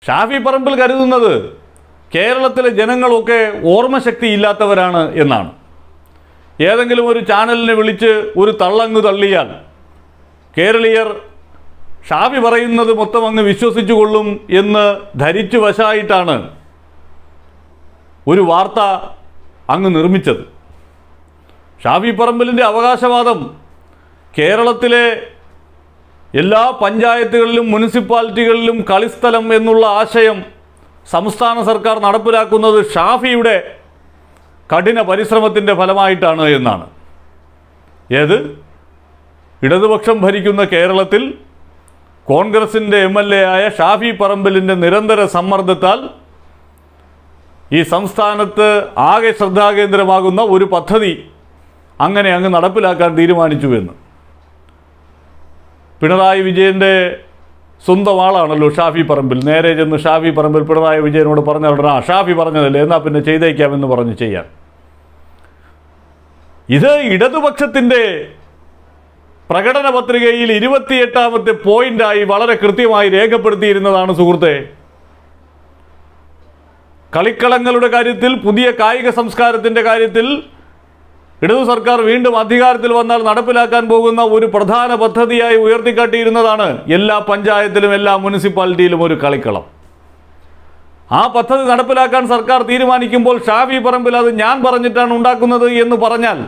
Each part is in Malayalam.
ഷാഫി പറമ്പിൽ കരുതുന്നത് കേരളത്തിലെ ജനങ്ങളൊക്കെ ഓർമ്മശക്തി ഇല്ലാത്തവരാണ് എന്നാണ് ഏതെങ്കിലും ഒരു ചാനലിനെ വിളിച്ച് ഒരു തള്ളങ്ങ് തള്ളിയാൽ കേരളീയർ ഷാഫി പറയുന്നത് മൊത്തം അങ്ങ് വിശ്വസിച്ചു കൊള്ളും എന്ന് ധരിച്ചു വശായിട്ടാണ് ഒരു വാർത്ത അങ്ങ് നിർമ്മിച്ചത് ഷാഫി പറമ്പലിൻ്റെ അവകാശവാദം കേരളത്തിലെ എല്ലാ പഞ്ചായത്തുകളിലും മുനിസിപ്പാലിറ്റികളിലും കളിസ്ഥലം എന്നുള്ള ആശയം സംസ്ഥാന സർക്കാർ നടപ്പിലാക്കുന്നത് ഷാഫിയുടെ കഠിന പരിശ്രമത്തിൻ്റെ ഫലമായിട്ടാണ് എന്നാണ് ഏത് ഇടതുപക്ഷം ഭരിക്കുന്ന കേരളത്തിൽ കോൺഗ്രസിൻ്റെ എം എൽ എ ആയ ഷാഫി പറമ്പലിൻ്റെ നിരന്തര സമ്മർദ്ദത്താൽ ഈ സംസ്ഥാനത്ത് ആകെ ശ്രദ്ധാകേന്ദ്രമാകുന്ന ഒരു പദ്ധതി അങ്ങനെ അങ്ങ് നടപ്പിലാക്കാൻ തീരുമാനിച്ചു എന്ന് പിണറായി വിജയൻ്റെ സ്വന്തം ആളാണല്ലോ ഷാഫി പറമ്പിൽ നേരെ ചെന്ന് ഷാഫി പറമ്പിൽ പിണറായി വിജയനോട് പറഞ്ഞ ഉടനെ ആ ഷാഫി പറഞ്ഞതല്ലേ എന്നാൽ പിന്നെ ചെയ്തേക്കാമെന്ന് പറഞ്ഞ് ചെയ്യാൻ ഇത് ഇടതുപക്ഷത്തിൻ്റെ പ്രകടന പത്രികയിൽ ഇരുപത്തിയെട്ടാമത്തെ പോയിന്റായി വളരെ കൃത്യമായി രേഖപ്പെടുത്തിയിരുന്നതാണ് സുഹൃത്തെ കളിക്കളങ്ങളുടെ കാര്യത്തിൽ പുതിയ കായിക സംസ്കാരത്തിൻ്റെ കാര്യത്തിൽ ഇടതു സർക്കാർ വീണ്ടും അധികാരത്തിൽ വന്നാൽ നടപ്പിലാക്കാൻ പോകുന്ന ഒരു പ്രധാന പദ്ധതിയായി ഉയർത്തിക്കാട്ടിയിരുന്നതാണ് എല്ലാ പഞ്ചായത്തിലും എല്ലാ മുനിസിപ്പാലിറ്റിയിലും ഒരു കളിക്കളം ആ പദ്ധതി നടപ്പിലാക്കാൻ സർക്കാർ തീരുമാനിക്കുമ്പോൾ ഷാഫി പറമ്പിൽ അത് ഞാൻ പറഞ്ഞിട്ടാണ് ഉണ്ടാക്കുന്നത് എന്ന് പറഞ്ഞാൽ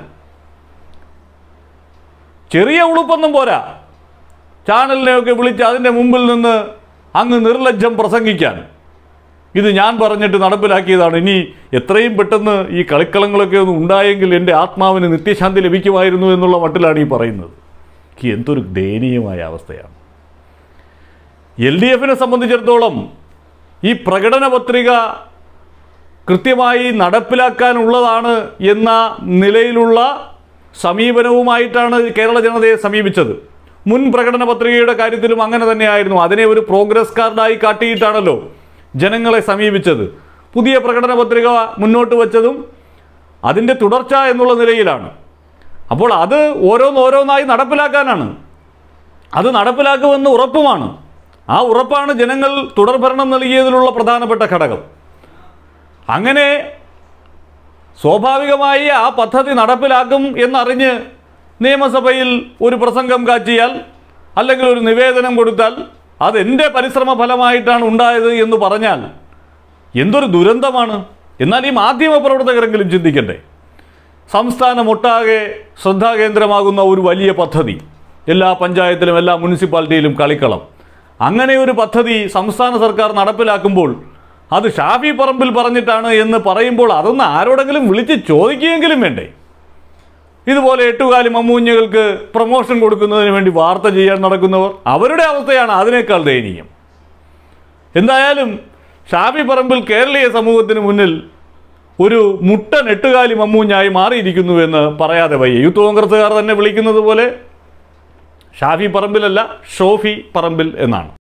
ചെറിയ ഉളുപ്പൊന്നും പോരാ ചാനലിനെയൊക്കെ വിളിച്ച് അതിൻ്റെ മുമ്പിൽ നിന്ന് അങ്ങ് നിർലജ്ജം പ്രസംഗിക്കാൻ ഇത് ഞാൻ പറഞ്ഞിട്ട് നടപ്പിലാക്കിയതാണ് ഇനി എത്രയും പെട്ടെന്ന് ഈ കളിക്കളങ്ങളൊക്കെ ഒന്ന് ഉണ്ടായെങ്കിൽ എൻ്റെ ആത്മാവിന് നിത്യശാന്തി ലഭിക്കുമായിരുന്നു എന്നുള്ള മട്ടിലാണ് ഈ പറയുന്നത് എനിക്ക് എന്തൊരു ദയനീയമായ അവസ്ഥയാണ് എൽ ഡി എഫിനെ സംബന്ധിച്ചിടത്തോളം ഈ പ്രകടന പത്രിക കൃത്യമായി നടപ്പിലാക്കാനുള്ളതാണ് എന്ന നിലയിലുള്ള സമീപനവുമായിട്ടാണ് കേരള ജനതയെ സമീപിച്ചത് മുൻ പ്രകടന പത്രികയുടെ കാര്യത്തിലും അങ്ങനെ തന്നെയായിരുന്നു അതിനെ ഒരു പ്രോഗ്രസ് കാർഡായി കാട്ടിയിട്ടാണല്ലോ ജനങ്ങളെ സമീപിച്ചത് പുതിയ പ്രകടന പത്രിക മുന്നോട്ട് വച്ചതും അതിൻ്റെ തുടർച്ച എന്നുള്ള നിലയിലാണ് അപ്പോൾ അത് ഓരോന്നോരോന്നായി നടപ്പിലാക്കാനാണ് അത് നടപ്പിലാക്കുമെന്ന് ഉറപ്പുമാണ് ആ ഉറപ്പാണ് ജനങ്ങൾ തുടർഭരണം നൽകിയതിലുള്ള പ്രധാനപ്പെട്ട ഘടകം അങ്ങനെ സ്വാഭാവികമായി ആ പദ്ധതി നടപ്പിലാക്കും എന്നറിഞ്ഞ് നിയമസഭയിൽ ഒരു പ്രസംഗം കാച്ചിയാൽ അല്ലെങ്കിൽ ഒരു നിവേദനം കൊടുത്താൽ അതെൻ്റെ പരിശ്രമ ഫലമായിട്ടാണ് ഉണ്ടായത് എന്ന് പറഞ്ഞാൽ എന്തൊരു ദുരന്തമാണ് എന്നാൽ ഈ മാധ്യമ പ്രവർത്തകരെങ്കിലും ചിന്തിക്കണ്ടേ സംസ്ഥാനമൊട്ടാകെ ശ്രദ്ധാകേന്ദ്രമാകുന്ന ഒരു വലിയ പദ്ധതി എല്ലാ പഞ്ചായത്തിലും എല്ലാ മുനിസിപ്പാലിറ്റിയിലും കളിക്കളം അങ്ങനെ ഒരു പദ്ധതി സംസ്ഥാന സർക്കാർ നടപ്പിലാക്കുമ്പോൾ അത് ഷാഫി പറമ്പിൽ പറഞ്ഞിട്ടാണ് എന്ന് പറയുമ്പോൾ അതൊന്ന് ആരോടെങ്കിലും വിളിച്ച് ചോദിക്കുകയെങ്കിലും വേണ്ടേ ഇതുപോലെ എട്ടുകാലി മമ്മൂഞ്ഞകൾക്ക് പ്രൊമോഷൻ കൊടുക്കുന്നതിന് വേണ്ടി വാർത്ത ചെയ്യാൻ നടക്കുന്നവർ അവരുടെ അവസ്ഥയാണ് അതിനേക്കാൾ ദയനീയം എന്തായാലും ഷാഫി പറമ്പിൽ കേരളീയ സമൂഹത്തിന് മുന്നിൽ ഒരു മുട്ടൻ എട്ടുകാലി മമ്മൂഞ്ഞായി മാറിയിരിക്കുന്നു എന്ന് പറയാതെ വയ്യ യൂത്ത് കോൺഗ്രസ്സുകാർ തന്നെ വിളിക്കുന്നത് പോലെ ഷാഫി പറമ്പിലല്ല ഷോഫി പറമ്പിൽ എന്നാണ്